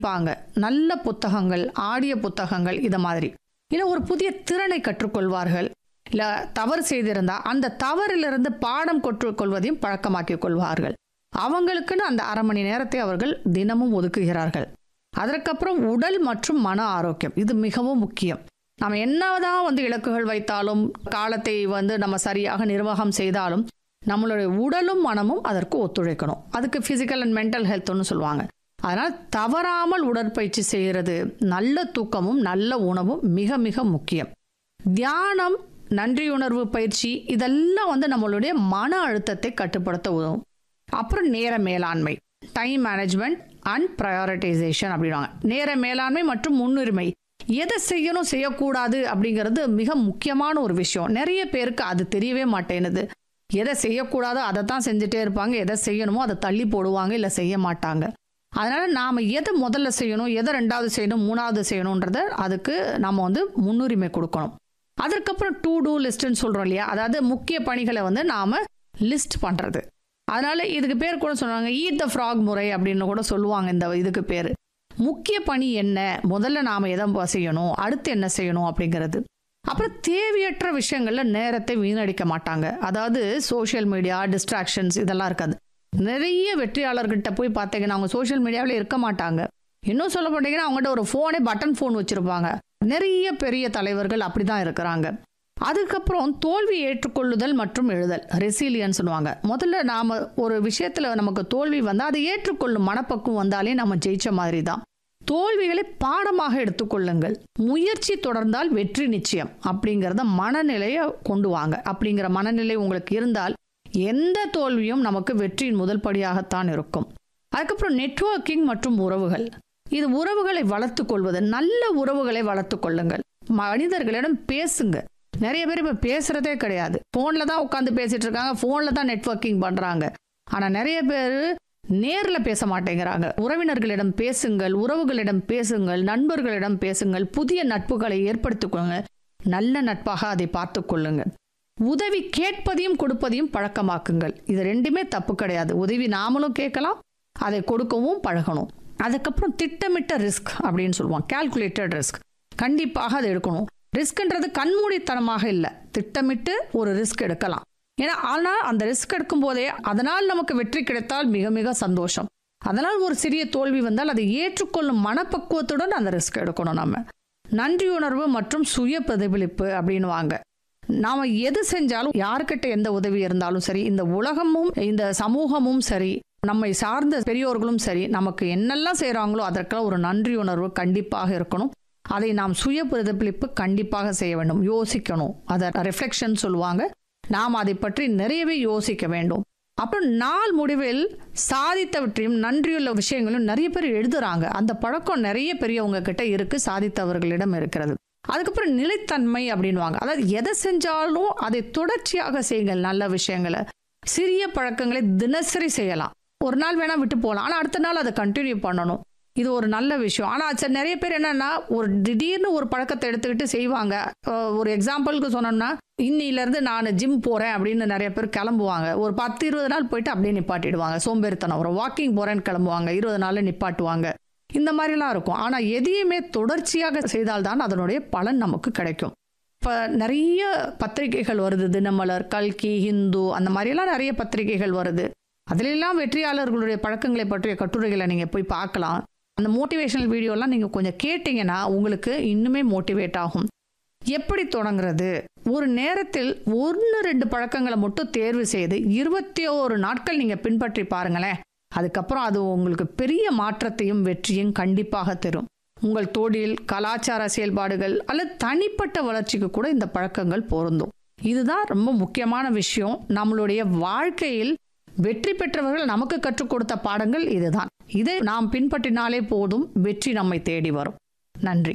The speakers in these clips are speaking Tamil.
பாங்க நல்ல புத்தகங்கள் ஆடிய புத்தகங்கள் இத மாதிரி இல்ல ஒரு புதிய திறனை கற்றுக்கொள்வார்கள் இல்ல தவறு செய்திருந்தா அந்த தவறிலிருந்து பாடம் கற்றுக்கொள்வதையும் பழக்கமாக்கிக் கொள்வார்கள் அவங்களுக்குன்னு அந்த அரை மணி நேரத்தை அவர்கள் தினமும் ஒதுக்குகிறார்கள் அதற்கப்புறம் உடல் மற்றும் மன ஆரோக்கியம் இது மிகவும் முக்கியம் நம்ம என்னதான் வந்து இலக்குகள் வைத்தாலும் காலத்தை வந்து நம்ம சரியாக நிர்வாகம் செய்தாலும் நம்மளுடைய உடலும் மனமும் அதற்கு ஒத்துழைக்கணும் அதுக்கு ஃபிசிக்கல் அண்ட் மென்டல் ஹெல்த்னு சொல்லுவாங்க அதனால் தவறாமல் உடற்பயிற்சி செய்கிறது நல்ல தூக்கமும் நல்ல உணவும் மிக மிக முக்கியம் தியானம் நன்றியுணர்வு பயிற்சி இதெல்லாம் வந்து நம்மளுடைய மன அழுத்தத்தை கட்டுப்படுத்த உதவும் அப்புறம் நேர மேலாண்மை டைம் மேனேஜ்மெண்ட் அண்ட் ப்ரையாரிட்டைசேஷன் அப்படின்வாங்க நேர மேலாண்மை மற்றும் முன்னுரிமை எதை செய்யணும் செய்யக்கூடாது அப்படிங்கிறது மிக முக்கியமான ஒரு விஷயம் நிறைய பேருக்கு அது தெரியவே மாட்டேனுது எதை செய்யக்கூடாதோ அதை தான் செஞ்சுட்டே இருப்பாங்க எதை செய்யணுமோ அதை தள்ளி போடுவாங்க இல்லை செய்ய மாட்டாங்க அதனால நாம எதை முதல்ல செய்யணும் எதை ரெண்டாவது செய்யணும் மூணாவது செய்யணுன்றத அதுக்கு நம்ம வந்து முன்னுரிமை கொடுக்கணும் அதற்கப்புறம் டூ டூ லிஸ்ட்னு சொல்றோம் இல்லையா அதாவது முக்கிய பணிகளை வந்து நாம லிஸ்ட் பண்றது அதனால இதுக்கு பேர் கூட சொல்லுவாங்க ஈட் த ஃப்ராக் முறை அப்படின்னு கூட சொல்லுவாங்க இந்த இதுக்கு பேர் முக்கிய பணி என்ன முதல்ல நாம எதை செய்யணும் அடுத்து என்ன செய்யணும் அப்படிங்கிறது அப்புறம் தேவையற்ற விஷயங்கள்ல நேரத்தை வீணடிக்க மாட்டாங்க அதாவது சோஷியல் மீடியா டிஸ்ட்ராக்ஷன்ஸ் இதெல்லாம் இருக்காது நிறைய வெற்றியாளர்கிட்ட போய் பார்த்தீங்கன்னா அவங்க சோஷியல் மீடியாவில் இருக்க மாட்டாங்க இன்னும் சொல்ல போனீங்கன்னா அவங்ககிட்ட ஒரு ஃபோனே பட்டன் ஃபோன் வச்சிருப்பாங்க நிறைய பெரிய தலைவர்கள் அப்படிதான் இருக்கிறாங்க அதுக்கப்புறம் தோல்வி ஏற்றுக்கொள்ளுதல் மற்றும் எழுதல் ரெசிலியன்ஸ் சொல்லுவாங்க முதல்ல நாம ஒரு விஷயத்துல நமக்கு தோல்வி வந்தா அதை ஏற்றுக்கொள்ளும் மனப்பக்குவம் வந்தாலே நம்ம ஜெயிச்ச மாதிரி தான் தோல்விகளை பாடமாக எடுத்துக்கொள்ளுங்கள் முயற்சி தொடர்ந்தால் வெற்றி நிச்சயம் அப்படிங்கிறத மனநிலையை கொண்டு வாங்க அப்படிங்கிற மனநிலை உங்களுக்கு இருந்தால் எந்த தோல்வியும் நமக்கு வெற்றியின் முதல் படியாகத்தான் இருக்கும் அதுக்கப்புறம் நெட்வொர்க்கிங் மற்றும் உறவுகள் இது உறவுகளை வளர்த்து கொள்வது நல்ல உறவுகளை வளர்த்து கொள்ளுங்கள் மனிதர்களிடம் பேசுங்க நிறைய பேர் இப்போ பேசுறதே கிடையாது ஃபோனில் தான் உட்காந்து பேசிட்டு இருக்காங்க ஃபோனில் தான் நெட்வொர்க்கிங் பண்ணுறாங்க ஆனால் நிறைய பேர் நேரில் பேச மாட்டேங்கிறாங்க உறவினர்களிடம் பேசுங்கள் உறவுகளிடம் பேசுங்கள் நண்பர்களிடம் பேசுங்கள் புதிய நட்புகளை ஏற்படுத்திக்கொள்ளுங்க நல்ல நட்பாக அதை பார்த்து கொள்ளுங்கள் உதவி கேட்பதையும் கொடுப்பதையும் பழக்கமாக்குங்கள் இது ரெண்டுமே தப்பு கிடையாது உதவி நாமளும் கேட்கலாம் அதை கொடுக்கவும் பழகணும் அதுக்கப்புறம் திட்டமிட்ட ரிஸ்க் அப்படின்னு சொல்லுவோம் கால்குலேட்டட் ரிஸ்க் கண்டிப்பாக அதை எடுக்கணும் ரிஸ்க்ன்றது கண்மூடித்தனமாக இல்லை திட்டமிட்டு ஒரு ரிஸ்க் எடுக்கலாம் ஏன்னா ஆனால் அந்த ரிஸ்க் எடுக்கும் போதே அதனால் நமக்கு வெற்றி கிடைத்தால் மிக மிக சந்தோஷம் அதனால் ஒரு சிறிய தோல்வி வந்தால் அதை ஏற்றுக்கொள்ளும் மனப்பக்குவத்துடன் அந்த ரிஸ்க் எடுக்கணும் நம்ம நன்றியுணர்வு மற்றும் சுய பிரதிபலிப்பு அப்படின்னு வாங்க நாம எது செஞ்சாலும் யாருக்கிட்ட எந்த உதவி இருந்தாலும் சரி இந்த உலகமும் இந்த சமூகமும் சரி நம்மை சார்ந்த பெரியோர்களும் சரி நமக்கு என்னெல்லாம் செய்கிறாங்களோ அதற்கெல்லாம் ஒரு நன்றி உணர்வு கண்டிப்பாக இருக்கணும் அதை நாம் சுய பிரதிபலிப்பு கண்டிப்பாக செய்ய வேண்டும் யோசிக்கணும் அதை ரிஃப்ளெக்ஷன் சொல்லுவாங்க நாம் அதை பற்றி நிறையவே யோசிக்க வேண்டும் அப்புறம் நாள் முடிவில் சாதித்தவற்றையும் நன்றியுள்ள விஷயங்களும் நிறைய பேர் எழுதுறாங்க அந்த பழக்கம் நிறைய பெரியவங்க கிட்ட இருக்கு சாதித்தவர்களிடம் இருக்கிறது அதுக்கப்புறம் நிலைத்தன்மை அப்படின்வாங்க அதாவது எதை செஞ்சாலும் அதை தொடர்ச்சியாக செய்யுங்கள் நல்ல விஷயங்களை சிறிய பழக்கங்களை தினசரி செய்யலாம் ஒரு நாள் வேணா விட்டு போகலாம் ஆனால் அடுத்த நாள் அதை கண்டினியூ பண்ணணும் இது ஒரு நல்ல விஷயம் ஆனால் சரி நிறைய பேர் என்னன்னா ஒரு திடீர்னு ஒரு பழக்கத்தை எடுத்துக்கிட்டு செய்வாங்க அஹ் ஒரு எக்ஸாம்பிளுக்கு சொன்னோம்னா இன்னிலேருந்து நான் ஜிம் போகிறேன் அப்படின்னு நிறைய பேர் கிளம்புவாங்க ஒரு பத்து இருபது நாள் போயிட்டு அப்படியே நிப்பாட்டிடுவாங்க சோம்பேறித்தனம் ஒரு வாக்கிங் போகிறேன்னு கிளம்புவாங்க இருபது நாளில் நிப்பாட்டுவாங்க இந்த மாதிரிலாம் இருக்கும் ஆனால் எதையுமே தொடர்ச்சியாக செய்தால்தான் அதனுடைய பலன் நமக்கு கிடைக்கும் இப்போ நிறைய பத்திரிகைகள் வருது தினமலர் கல்கி ஹிந்து அந்த மாதிரிலாம் நிறைய பத்திரிகைகள் வருது அதிலெல்லாம் வெற்றியாளர்களுடைய பழக்கங்களை பற்றிய கட்டுரைகளை நீங்கள் போய் பார்க்கலாம் அந்த மோட்டிவேஷனல் வீடியோலாம் நீங்கள் கொஞ்சம் கேட்டிங்கன்னா உங்களுக்கு இன்னுமே மோட்டிவேட் ஆகும் எப்படி தொடங்குறது ஒரு நேரத்தில் ஒன்று ரெண்டு பழக்கங்களை மட்டும் தேர்வு செய்து இருபத்தி ஓரு நாட்கள் நீங்கள் பின்பற்றி பாருங்களேன் அதுக்கப்புறம் அது உங்களுக்கு பெரிய மாற்றத்தையும் வெற்றியும் கண்டிப்பாக தரும் உங்கள் தொழில் கலாச்சார செயல்பாடுகள் அல்லது தனிப்பட்ட வளர்ச்சிக்கு கூட இந்த பழக்கங்கள் பொருந்தும் இதுதான் ரொம்ப முக்கியமான விஷயம் நம்மளுடைய வாழ்க்கையில் வெற்றி பெற்றவர்கள் நமக்கு கற்றுக் கொடுத்த பாடங்கள் இதுதான் இதை நாம் பின்பற்றினாலே போதும் வெற்றி நம்மை தேடி வரும் நன்றி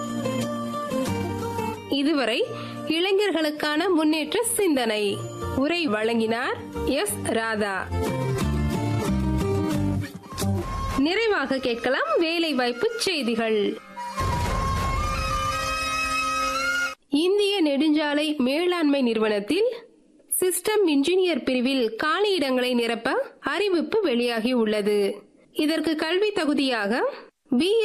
இதுவரை இளைஞர்களுக்கான முன்னேற்ற சிந்தனை உரை வழங்கினார் எஸ் ராதா நிறைவாக கேட்கலாம் வேலை வாய்ப்பு செய்திகள் இந்திய நெடுஞ்சாலை மேலாண்மை நிறுவனத்தில் சிஸ்டம் இன்ஜினியர் பிரிவில் காலியிடங்களை நிரப்ப அறிவிப்பு வெளியாகி உள்ளது இதற்கு கல்வி தகுதியாக பி